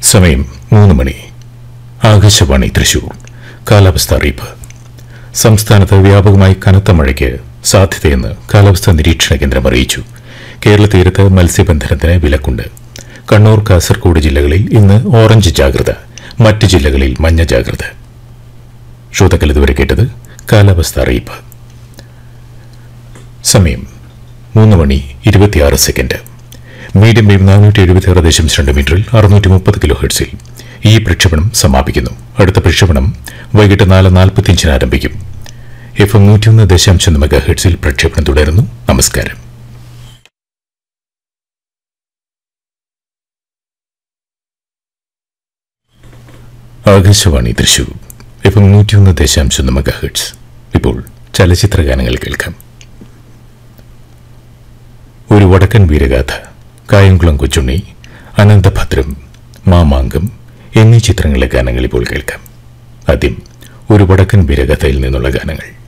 സമയം മൂന്ന് മണി ആകാശവാണി തൃശൂർ കാലാവസ്ഥ അറിയിപ്പ് സംസ്ഥാനത്ത് വ്യാപകമായി കനത്ത മഴയ്ക്ക് സാധ്യതയെന്ന് കാലാവസ്ഥാ നിരീക്ഷണ കേന്ദ്രം അറിയിച്ചു കേരള തീരത്ത് മത്സ്യബന്ധനത്തിന് വിലക്കുണ്ട് കണ്ണൂർ കാസർഗോഡ് ജില്ലകളിൽ ഇന്ന് ഓറഞ്ച് ജാഗ്രത മറ്റ് ജില്ലകളിൽ മഞ്ഞ ജാഗ്രത ശ്രോതാക്കൾ ഇതുവരെ കേട്ടത് കാലാവസ്ഥ അറിയിപ്പ് സമയം മൂന്ന് മണി ഇരുപത്തിയാറ് സെക്കൻഡ് മീഡിയം വേവ് നാനൂറ്റി എഴുപത്തിയാറ് ദശാംശം രണ്ട് മീറ്ററിൽ അറുന്നൂറ്റി മുപ്പത് കിലോ ഹെർട്സിൽ ഈ പ്രക്ഷേപണം സമാപിക്കുന്നു അടുത്ത പ്രക്ഷേപണം വൈകിട്ട് നാല് നാൽപ്പത്തിയഞ്ചിന് ആരംഭിക്കും എഫ് എം നൂറ്റിയൊന്ന് ദശാംശം മെഗാ ഹെർട്സിൽ പ്രക്ഷേപണം തുടരുന്നു നമസ്കാരം ആകാശവാണി തൃശൂർ എഫ് എം നൂറ്റിയൊന്ന് ദശാംശം മെഗാ ഹെർട്സ് ഇപ്പോൾ ചലച്ചിത്ര ഗാനങ്ങൾ കേൾക്കാം ഒരു വടക്കൻ വീരഗാഥ കായംകുളം കൊച്ചുണ്ണി അനന്തഭദ്രം മാമാങ്കം എന്നീ ചിത്രങ്ങളിലെ ഗാനങ്ങൾ ഇപ്പോൾ കേൾക്കാം ആദ്യം ഒരു വടക്കൻ വീരഗാഥയിൽ നിന്നുള്ള ഗാനങ്ങൾ